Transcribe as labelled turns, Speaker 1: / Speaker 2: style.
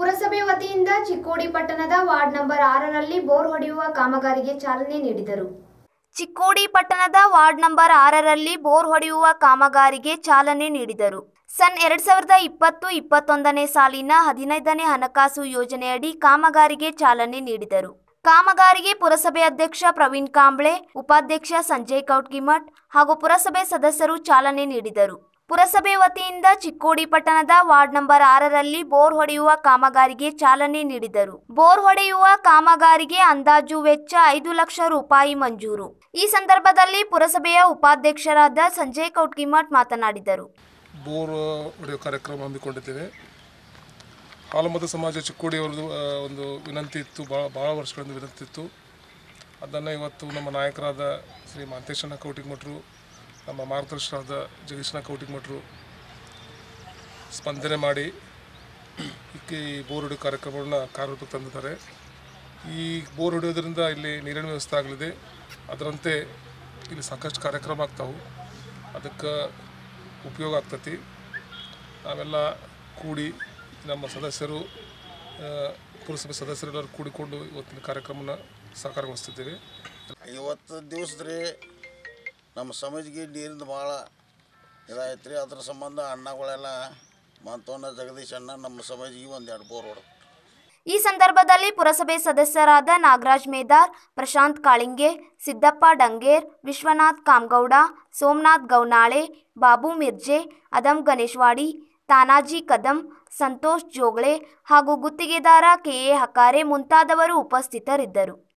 Speaker 1: ಪುರಸಭೆ ವತಿಯಿಂದ ಚಿಕ್ಕೋಡಿ ಪಟ್ಟಣದ ವಾರ್ಡ್ ನಂಬರ್ ಆರರಲ್ಲಿ ಬೋರ್ ಹೊಡೆಯುವ ಕಾಮಗಾರಿಗೆ ಚಾಲನೆ ನೀಡಿದರು ಚಿಕ್ಕೋಡಿ ಪಟ್ಟಣದ ವಾರ್ಡ್ ನಂಬರ್ ಆರರಲ್ಲಿ ಬೋರ್ ಹೊಡೆಯುವ ಕಾಮಗಾರಿಗೆ ಚಾಲನೆ ನೀಡಿದರು ಸನ್ ಎರಡ್ ಸಾವಿರದ ಇಪ್ಪತ್ತು ಇಪ್ಪತ್ತೊಂದನೇ ಸಾಲಿನ ಹದಿನೈದನೇ ಹಣಕಾಸು ಯೋಜನೆಯಡಿ ಕಾಮಗಾರಿಗೆ ಚಾಲನೆ ನೀಡಿದರು ಕಾಮಗಾರಿಗೆ ಪುರಸಭೆ ಅಧ್ಯಕ್ಷ ಪ್ರವೀಣ್ ಕಾಂಬ್ಳೆ ಉಪಾಧ್ಯಕ್ಷ ಸಂಜಯ್ ಕೌಟ್ಗಿಮಠ್ ಹಾಗೂ ಪುರಸಭೆ ಸದಸ್ಯರು ಚಾಲನೆ ನೀಡಿದರು ಪುರಸಭೆ ವತಿಯಿಂದ ಚಿಕ್ಕೋಡಿ ಪಟ್ಟಣದ ವಾರ್ಡ್ ನಂಬರ್ ಆರರಲ್ಲಿ ಬೋರ್ ಹೊಡೆಯುವ ಕಾಮಗಾರಿಗೆ ಚಾಲನೆ ನೀಡಿದರು ಬೋರ್ ಹೊಡೆಯುವ ಕಾಮಗಾರಿಗೆ ಅಂದಾಜು ವೆಚ್ಚ ಐದು ಲಕ್ಷ ರೂಪಾಯಿ ಮಂಜೂರು ಈ ಸಂದರ್ಭದಲ್ಲಿ ಪುರಸಭೆಯ ಉಪಾಧ್ಯಕ್ಷರಾದ ಸಂಜಯ್ ಕೌಟ್ಗಿಮಠ್ ಮಾತನಾಡಿದರು
Speaker 2: ಬೋರ್ ಹೊಡೆಯೋ ಕಾರ್ಯಕ್ರಮ ಹಮ್ಮಿಕೊಂಡಿದ್ದೇವೆ ಹಾಲುಮತ ಸಮಾಜ ಚಿಕ್ಕೋಡಿಯವರದು ಆ, ಒಂದು ವಿನಂತಿ ಇತ್ತು ಭಾಳ ಭಾಳ ವರ್ಷಗಳಿಂದ ವಿನಂತಿ ಇತ್ತು ಅದನ್ನು ಇವತ್ತು ನಮ್ಮ ನಾಯಕರಾದ ಶ್ರೀ ಮಾಂತೇಶಣ್ಣ ಕೌಟಿಮಠರು ನಮ್ಮ ಮಾರ್ಗದರ್ಶಕರಾದ ಜಗದೀಶನ ಕೌಟಿಮಠರು ಸ್ಪಂದನೆ ಮಾಡಿ ಈ ಬೋರ್ ಹೊಡೆಯೋ ಕಾರ್ಯಕ್ರಮವನ್ನು ಕಾರ್ಯರೂಪಕ್ಕೆ ತಂದಿದ್ದಾರೆ ಈ ಬೋರ್ ಹೊಡೆಯೋದ್ರಿಂದ ಇಲ್ಲಿ ನೀರಿನ ವ್ಯವಸ್ಥೆ ಆಗಲಿದೆ ಅದರಂತೆ ಇಲ್ಲಿ ಸಾಕಷ್ಟು ಕಾರ್ಯಕ್ರಮ ಆಗ್ತಾವೆ ಅದಕ್ಕೆ ಉಪಯೋಗ ಆಗ್ತತಿ ನಾವೆಲ್ಲ ಕೂಡಿ ನಮ್ಮ ಸದಸ್ಯರು ಆ, ಪುರಸಭೆ ಸದಸ್ಯರೆಲ್ಲರೂ ಕೂಡಿಕೊಂಡು ಇವತ್ತಿನ ಕಾರ್ಯಕ್ರಮನ ಸಾಕಾರಗೊಳಿಸ್ತಿದ್ದೇವೆ
Speaker 3: ಇವತ್ತು ದಿವಸ ರೀ ನಮ್ಮ ಸಮಾಜಿಗೆ ನೀರಿಂದ ಭಾಳ ಇದಾಯ್ತು ರೀ ಅದ್ರ ಸಂಬಂಧ ಅಣ್ಣಗಳೆಲ್ಲ ಮಂತವನ್ನ ಜಗದೀಶ್ ಅಣ್ಣ ನಮ್ಮ ಸಮಾಜಿಗೆ ಒಂದು ಎರಡು ಬೋರ್ ಹೊಡೆದು
Speaker 1: ಈ ಸಂದರ್ಭದಲ್ಲಿ ಪುರಸಭೆ ಸದಸ್ಯರಾದ ನಾಗರಾಜ್ ಮೇದಾರ್ ಪ್ರಶಾಂತ್ ಕಾಳಿಂಗೆ ಸಿದ್ದಪ್ಪ ಡಂಗೇರ್ ವಿಶ್ವನಾಥ್ ಕಾಮಗೌಡ ಸೋಮನಾಥ್ ಗೌನಾಳೆ ಬಾಬು ಮಿರ್ಜೆ ಅದಂ ಗಣೇಶ್ವಾಡಿ ತಾನಾಜಿ ಕದಂ ಸಂತೋಷ್ ಜೋಗ್ಳೆ ಹಾಗೂ ಗುತ್ತಿಗೆದಾರ ಕೆಎ ಹಕಾರೆ ಮುಂತಾದವರು ಉಪಸ್ಥಿತರಿದ್ದರು